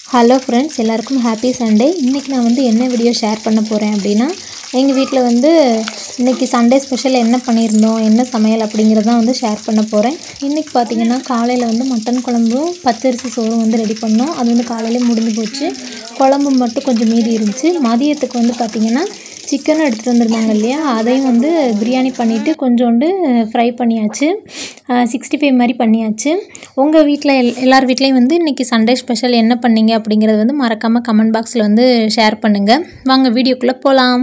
hello friends எல்லாருக்கும் happy Sunday இன்றைக்கி நான் வந்து என்ன வீடியோ ஷேர் பண்ண போகிறேன் அப்படின்னா எங்கள் வீட்டில் வந்து இன்றைக்கி சண்டே ஸ்பெஷல் என்ன பண்ணியிருந்தோம் என்ன சமையல் அப்படிங்கிறதான் வந்து ஷேர் பண்ண போகிறேன் இன்றைக்கி பார்த்தீங்கன்னா காலையில் வந்து மட்டன் குழம்பும் பச்சரிசி சோறும் வந்து ரெடி பண்ணோம் அது வந்து காலையிலே முடிஞ்சு போச்சு குழம்பு மட்டும் கொஞ்சம் மீதி இருந்துச்சு மதியத்துக்கு வந்து பார்த்திங்கன்னா சிக்கன் எடுத்துகிட்டு வந்திருந்தாங்க இல்லையா அதையும் வந்து பிரியாணி பண்ணிவிட்டு கொஞ்சோண்டு ஃப்ரை பண்ணியாச்சு சிக்ஸ்டி ஃபைவ் மாதிரி பண்ணியாச்சு உங்கள் வீட்டில் எல் எல்லார் வீட்லேயும் வந்து இன்றைக்கி சண்டே ஸ்பெஷல் என்ன பண்ணீங்க அப்படிங்கிறது வந்து மறக்காமல் கமெண்ட் பாக்ஸில் வந்து ஷேர் பண்ணுங்கள் வாங்க வீடியோக்குள்ளே போகலாம்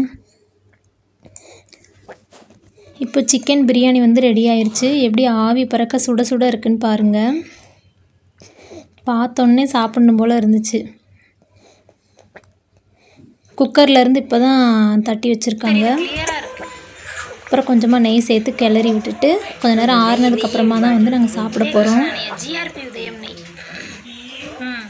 இப்போ சிக்கன் பிரியாணி வந்து ரெடி ஆயிருச்சு எப்படி ஆவி பறக்க சுட சுட இருக்குன்னு பாருங்கள் பார்த்தோன்னே சாப்பிடணும் போல் இருந்துச்சு குக்கர்லேருந்து இப்போ தான் தட்டி வச்சுருக்காங்க அப்புறம் கொஞ்சமாக நெய் சேர்த்து கிளறி விட்டுட்டு கொஞ்ச நேரம் ஆறுனதுக்கு அப்புறமா தான் வந்து நாங்கள் சாப்பிட போகிறோம் ஜிஆர்பி உதயம் நெய் ம்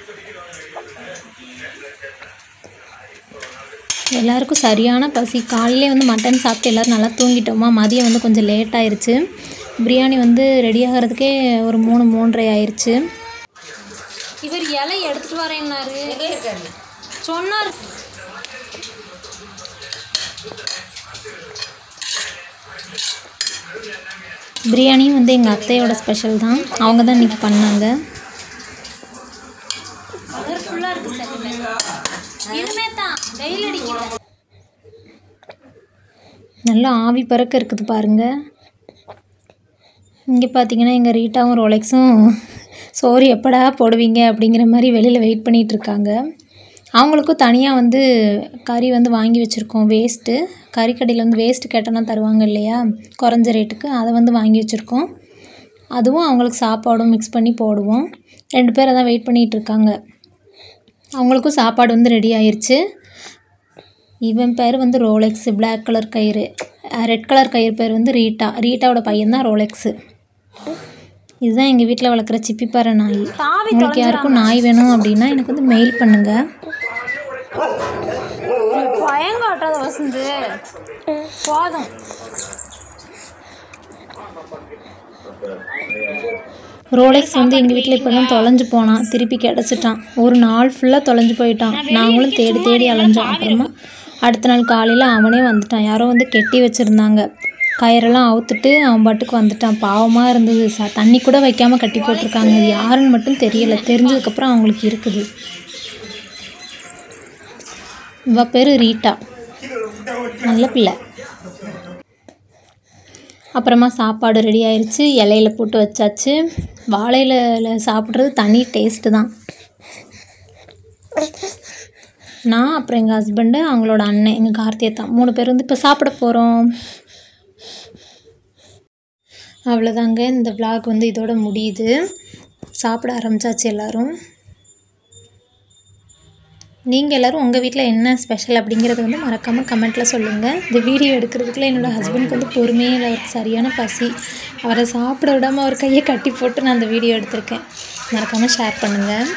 எல்லாருக்கும் சரியான பசி காலையிலே வந்து மட்டன் சாப்பிட்டு எல்லோரும் நல்லா தூங்கிட்டோமா மதியம் வந்து கொஞ்சம் லேட் ஆயிருச்சு பிரியாணி வந்து ரெடி ஆகிறதுக்கே ஒரு மூணு மூன்றரை ஆயிருச்சு இவர் இலை எடுத்துகிட்டு வரேன்னாரு சொன்னார் பிரியாணியும் வந்து எங்கள் அத்தையோட ஸ்பெஷல் தான் அவங்க தான் இன்றைக்கி பண்ணாங்க கலர்ஃபுல்லாக இருக்குது சார் இதுமே தான் வெயில் அடிக்குது நல்லா ஆவி பறக்க இருக்குது பாருங்கள் இங்கே பார்த்தீங்கன்னா எங்கள் ரீட்டாவும் ரோலெக்ஸும் சோறு எப்படா போடுவீங்க அப்படிங்கிற மாதிரி வெளியில் வெயிட் பண்ணிகிட்டு இருக்காங்க அவங்களுக்கும் தனியாக வந்து கறி வந்து வாங்கி வச்சுருக்கோம் வேஸ்ட்டு கறிக்கடையில் வந்து வேஸ்ட்டு கேட்டோன்னா தருவாங்க இல்லையா குறைஞ்ச ரேட்டுக்கு அதை வந்து வாங்கி வச்சுருக்கோம் அதுவும் அவங்களுக்கு சாப்பாடும் மிக்ஸ் பண்ணி போடுவோம் ரெண்டு பேர் அதான் வெயிட் பண்ணிகிட்டு இருக்காங்க அவங்களுக்கும் சாப்பாடு வந்து ரெடி ஆயிருச்சு இவன் பேர் வந்து ரோலெக்ஸு பிளாக் கலர் கயிறு ரெட் கலர் கயிறு பேர் வந்து ரீட்டா ரீட்டாவோட பையன் தான் ரோலெக்ஸு இதுதான் எங்கள் வீட்டில் வளர்க்குற சிப்பிப்பாறை நாய் உங்களுக்கு யாருக்கும் நாய் வேணும் அப்படின்னா எனக்கு வந்து மெயில் பண்ணுங்கள் பயங்காட்டாத வசந்து போதும் ரோலெக்ஸ் வந்து எங்கள் வீட்டில் இப்போ தான் தொலைஞ்சு போனான் திருப்பி கிடச்சிட்டான் ஒரு நாள் ஃபுல்லாக தொலைஞ்சு போயிட்டான் நாங்களும் தேடி தேடி அலைஞ்சோம் அப்புறமா அடுத்த நாள் காலையில் அவனே வந்துட்டான் யாரோ வந்து கெட்டி வச்சுருந்தாங்க கயிறெல்லாம் அவுத்துட்டு அவன் பாட்டுக்கு வந்துட்டான் பாவமாக இருந்தது ச தண்ணி கூட வைக்காமல் கட்டி போட்டிருக்காங்க அது யாருன்னு மட்டும் தெரியல தெரிஞ்சதுக்கப்புறம் அவங்களுக்கு இருக்குது இவ பேர் ரீட்டா நல்ல பிள்ளை அப்புறமா சாப்பாடு ரெடி ஆயிருச்சு இலையில போட்டு வச்சாச்சு வாழையில சாப்பிட்றது தனி டேஸ்ட்டு தான் நான் அப்புறம் எங்கள் ஹஸ்பண்டு அவங்களோட அண்ணன் எங்கள் கார்த்தியத்தான் மூணு பேர் வந்து இப்போ சாப்பிட போகிறோம் அவ்வளோதாங்க இந்த vlog வந்து இதோட முடியுது சாப்பிட ஆரம்பிச்சாச்சு எல்லோரும் நீங்கள் எல்லோரும் உங்கள் வீட்டில் என்ன ஸ்பெஷல் அப்படிங்கிறத வந்து மறக்காமல் கமெண்ட்டில் சொல்லுங்கள் இந்த வீடியோ எடுக்கிறதுக்குள்ள என்னோடய ஹஸ்பண்டுக்கு வந்து பொறுமையே இல்லை அவருக்கு சரியான பசி அவரை சாப்பிட விடாமல் அவர் கையை கட்டி போட்டு நான் அந்த வீடியோ எடுத்திருக்கேன் மறக்காமல் ஷேர் பண்ணுங்கள்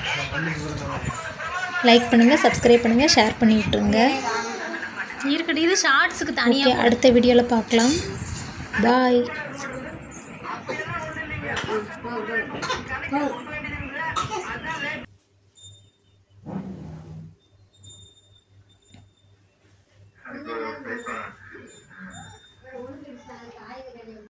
லைக் பண்ணுங்கள் சப்ஸ்கிரைப் பண்ணுங்கள் ஷேர் பண்ணி விட்டுருங்க இருக்கட்டும் இது ஷார்ட்ஸுக்கு ஓகே தனியாக அடுத்த வீடியோவில் பார்க்கலாம் பாய்